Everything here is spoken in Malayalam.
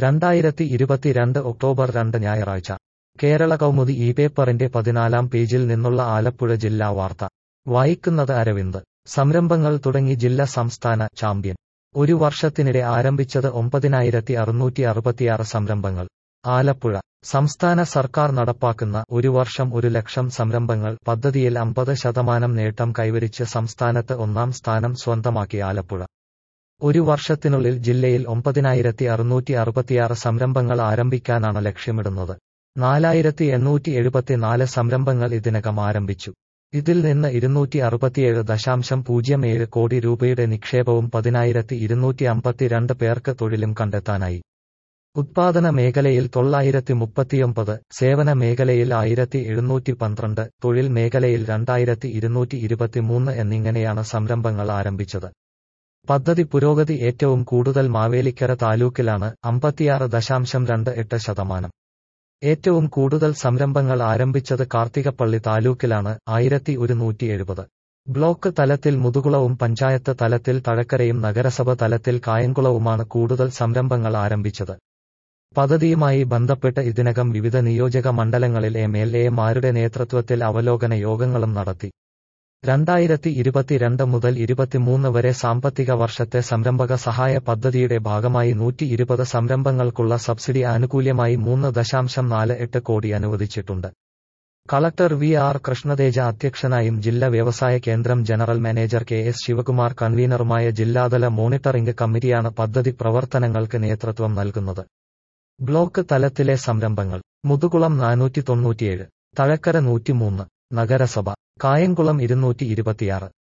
രണ്ടായിരത്തി ഇരുപത്തിരണ്ട് ഒക്ടോബർ രണ്ട് ഞായറാഴ്ച കേരള കൗമുദി ഈ പേപ്പറിന്റെ പതിനാലാം പേജിൽ നിന്നുള്ള ആലപ്പുഴ ജില്ലാ വാർത്ത വായിക്കുന്നത് അരവിന്ദ് സംരംഭങ്ങൾ തുടങ്ങി ജില്ല സംസ്ഥാന ചാമ്പ്യൻ ഒരു വർഷത്തിനിടെ ആരംഭിച്ചത് ഒമ്പതിനായിരത്തി അറുന്നൂറ്റി അറുപത്തിയാറ് സംരംഭങ്ങൾ ആലപ്പുഴ സംസ്ഥാന സർക്കാർ നടപ്പാക്കുന്ന ഒരു വർഷം ഒരു ലക്ഷം സംരംഭങ്ങൾ പദ്ധതിയിൽ അമ്പത് ശതമാനം നേട്ടം കൈവരിച്ച് സംസ്ഥാനത്ത് ഒന്നാം സ്ഥാനം സ്വന്തമാക്കി ആലപ്പുഴ ഒരു വർഷത്തിനുള്ളിൽ ജില്ലയിൽ ഒമ്പതിനായിരത്തി അറുന്നൂറ്റി അറുപത്തിയാറ് സംരംഭങ്ങൾ ആരംഭിക്കാനാണ് ലക്ഷ്യമിടുന്നത് നാലായിരത്തി എണ്ണൂറ്റി എഴുപത്തിനാല് സംരംഭങ്ങൾ ഇതിനകം ആരംഭിച്ചു ഇതിൽ നിന്ന് ഇരുന്നൂറ്റി അറുപത്തിയേഴ് ദശാംശം പൂജ്യം ഏഴ് കോടി രൂപയുടെ നിക്ഷേപവും പതിനായിരത്തി ഇരുന്നൂറ്റി അമ്പത്തിരണ്ട് പേർക്ക് തൊഴിലും കണ്ടെത്താനായി ഉത്പാദന മേഖലയിൽ തൊള്ളായിരത്തി മുപ്പത്തിയൊമ്പത് സേവന മേഖലയിൽ ആയിരത്തി എഴുന്നൂറ്റി പന്ത്രണ്ട് തൊഴിൽ മേഖലയിൽ രണ്ടായിരത്തി ഇരുന്നൂറ്റി ഇരുപത്തിമൂന്ന് എന്നിങ്ങനെയാണ് സംരംഭങ്ങൾ ആരംഭിച്ചത് പദ്ധതി പുരോഗതി ഏറ്റവും കൂടുതൽ മാവേലിക്കര താലൂക്കിലാണ് അമ്പത്തിയാറ് ദശാംശം രണ്ട് എട്ട് ശതമാനം ഏറ്റവും കൂടുതൽ സംരംഭങ്ങൾ ആരംഭിച്ചത് കാർത്തികപ്പള്ളി താലൂക്കിലാണ് ആയിരത്തി ഒരുന്നൂറ്റി എഴുപത് ബ്ലോക്ക് തലത്തിൽ മുതുകുളവും പഞ്ചായത്ത് തലത്തിൽ തഴക്കരയും നഗരസഭ തലത്തിൽ കായംകുളവുമാണ് കൂടുതൽ സംരംഭങ്ങൾ ആരംഭിച്ചത് പദ്ധതിയുമായി ബന്ധപ്പെട്ട് ഇതിനകം വിവിധ നിയോജക മണ്ഡലങ്ങളിൽ എം എൽ എമാരുടെ നേതൃത്വത്തിൽ അവലോകന യോഗങ്ങളും നടത്തി രണ്ടായിരത്തി ഇരുപത്തിരണ്ട് മുതൽ ഇരുപത്തിമൂന്ന് വരെ സാമ്പത്തിക വർഷത്തെ സംരംഭക സഹായ പദ്ധതിയുടെ ഭാഗമായി നൂറ്റി ഇരുപത് സംരംഭങ്ങൾക്കുള്ള സബ്സിഡി ആനുകൂല്യമായി മൂന്ന് ദശാംശം നാല് എട്ട് കോടി അനുവദിച്ചിട്ടുണ്ട് കളക്ടർ വി ആർ കൃഷ്ണതേജ അധ്യക്ഷനായും ജില്ലാ വ്യവസായ കേന്ദ്രം general manager K S Sivakumar കൺവീനറുമായ ജില്ലാതല മോണിറ്ററിംഗ് കമ്മിറ്റിയാണ് പദ്ധതി പ്രവർത്തനങ്ങൾക്ക് നേതൃത്വം നൽകുന്നത് ബ്ലോക്ക് തലത്തിലെ സംരംഭങ്ങൾ മുതുകുളം നാനൂറ്റി തൊണ്ണൂറ്റിയേഴ് തഴക്കര നൂറ്റിമൂന്ന് നഗരസഭ കായംകുളം ഇരുന്നൂറ്റി ഇരുപത്തിയാറ്